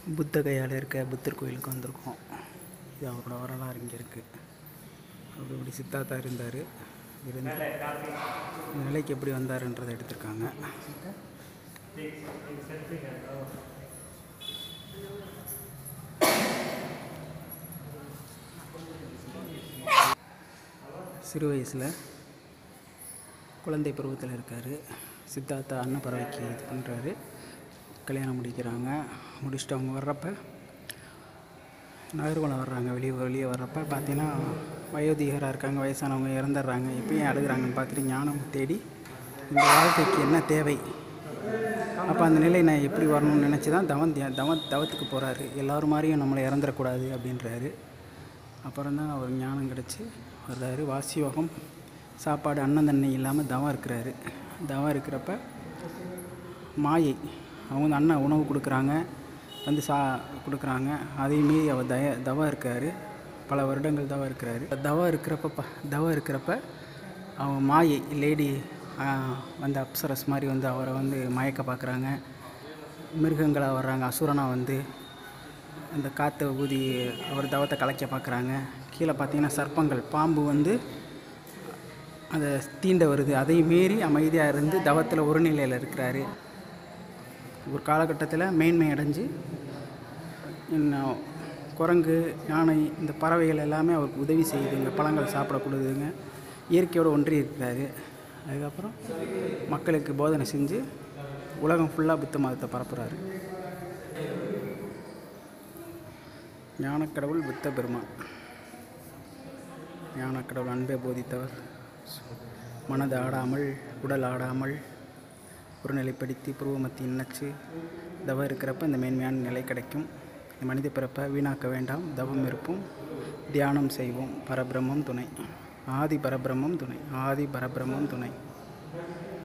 புத்த கையால் இருக்க புத்தர் கோயிலுக்கு வந்திருக்கோம் இது அவரோட வரலாறு இங்கே இருக்குது அவர் இப்படி சித்தார்த்தா இருந்தார் இருந்து இந்த நிலைக்கு எப்படி வந்தாருன்றதை எடுத்திருக்காங்க சிறு வயசில் குழந்தை பருவத்தில் இருக்கார் சித்தார்த்தா அன்னப்பறவைக்கு இது பண்ணுறாரு கல்யாணம் முடிக்கிறாங்க முடிச்சுட்டு அவங்க வர்றப்ப நகர்வலம் வர்றாங்க வெளியே வெளியே வர்றப்ப பார்த்தீங்கன்னா வயோதிகராக இருக்காங்க வயசானவங்க இறந்துடுறாங்க எப்பயும் அழுகுறாங்கன்னு பார்த்துட்டு ஞானம் தேடி இந்த வாழ்க்கைக்கு என்ன தேவை அப்போ அந்த நிலை நான் எப்படி வரணும்னு நினச்சி தான் தவம் தியா- தவ தவத்துக்கு போகிறாரு எல்லோரும் மாதிரியும் நம்மளை இறந்துடக்கூடாது அப்படின்றாரு அப்புறம் தான் அவர் ஞானம் கிடச்சி வர்றாரு வாசியோகம் சாப்பாடு அன்னம் தண்ணி இல்லாமல் தவம் இருக்கிறாரு தவம் இருக்கிறப்ப மாயை அவங்க வந்து அண்ணன் உணவு கொடுக்குறாங்க வந்து சா கொடுக்குறாங்க அதையும் மீறி அவர் தய தவம் இருக்காரு பல வருடங்கள் தவம் இருக்கிறாரு தவம் இருக்கிறப்ப ப தவம் இருக்கிறப்ப அவங்க மாயை லேடி வந்து அப்சரஸ் மாதிரி வந்து அவரை வந்து மயக்க பார்க்குறாங்க மிருகங்களாக வர்றாங்க அசுரனாக வந்து அந்த காற்றை ஊதி அவர் தவத்தை கலைக்க பார்க்குறாங்க கீழே பார்த்தீங்கன்னா சர்ப்பங்கள் பாம்பு வந்து அதை தீண்ட வருது அதையும் மீறி அமைதியாக இருந்து தவத்தில் ஒரு நிலையில் இருக்கிறாரு ஒரு காலகட்டத்தில் மேன்மை அடைஞ்சு இன்னும் குரங்கு யானை இந்த பறவைகள் எல்லாமே அவருக்கு உதவி செய்யுதுங்க பழங்கள் சாப்பிட கொடுக்குதுங்க இயற்கையோடு ஒன்றி இருக்கிறாரு அதுக்கப்புறம் மக்களுக்கு போதனை செஞ்சு உலகம் ஃபுல்லாக புத்த மதத்தை பரப்புகிறாரு ஞானக்கடவுள் புத்த பெருமான் ஞானக்கடவுள் அன்பை போதித்தவர் மனது ஆடாமல் உடல் ஆடாமல் ஒரு நிலைப்படுத்தி புருவமத்தி இணைச்சு தவம் இருக்கிறப்ப இந்த மேன்மையான நிலை கிடைக்கும் இந்த மனித பிறப்பை வீணாக்க வேண்டாம் தவம் இருப்போம் தியானம் செய்வோம் பரபிரம்மம் துணை ஆதி பரபிரம்மம் துணை ஆதி பரபிரம்மம் துணை